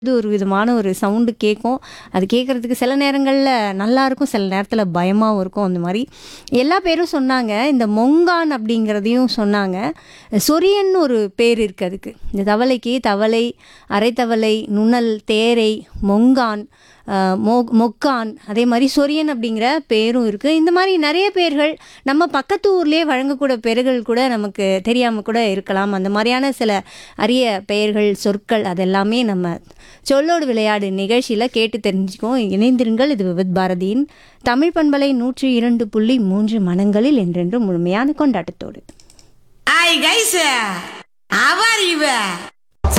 இது ஒரு விதமான ஒரு சவுண்டு கேட்கும் அது கேட்குறதுக்கு சில நேரங்களில் நல்லா இருக்கும் சில நேரத்தில் பயமாகவும் இருக்கும் அந்த மாதிரி எல்லா பேரும் சொன்னாங்க இந்த மொங்கான் அப்படிங்கிறதையும் சொன்னாங்க சொரியன்னு ஒரு பேர் இருக்குது அதுக்கு இந்த தவளைக்கு தவளை அரைத்தவளை நுணல் தேரை மொங்கான் அஹ், மொ மொக்கான் அதே மாதிரி சொரியன் அப்படிங்கிற பேரும் இருக்குது இந்த மாதிரி நிறைய பேர்கள் நம்ம பக்கத்து ஊர்லேயே வழங்கக்கூட பெயர்கள் கூட நமக்கு தெரியாமல் கூட இருக்கலாம் அந்த மாதிரியான சில அரிய பெயர்கள் சொற்கள் அதெல்லாமே நம்ம சொல்லோடு விளையாடு நிகழ்ச்சியில் கேட்டு தெரிஞ்சுக்கோம் இணைந்திருங்கள் இது விவித் பாரதியின் தமிழ் பண்பலை நூற்றி இரண்டு புள்ளி மூன்று மனங்களில் என்றென்றும் முழுமையான கொண்டாட்டத்தோடு Hi guys, how are you?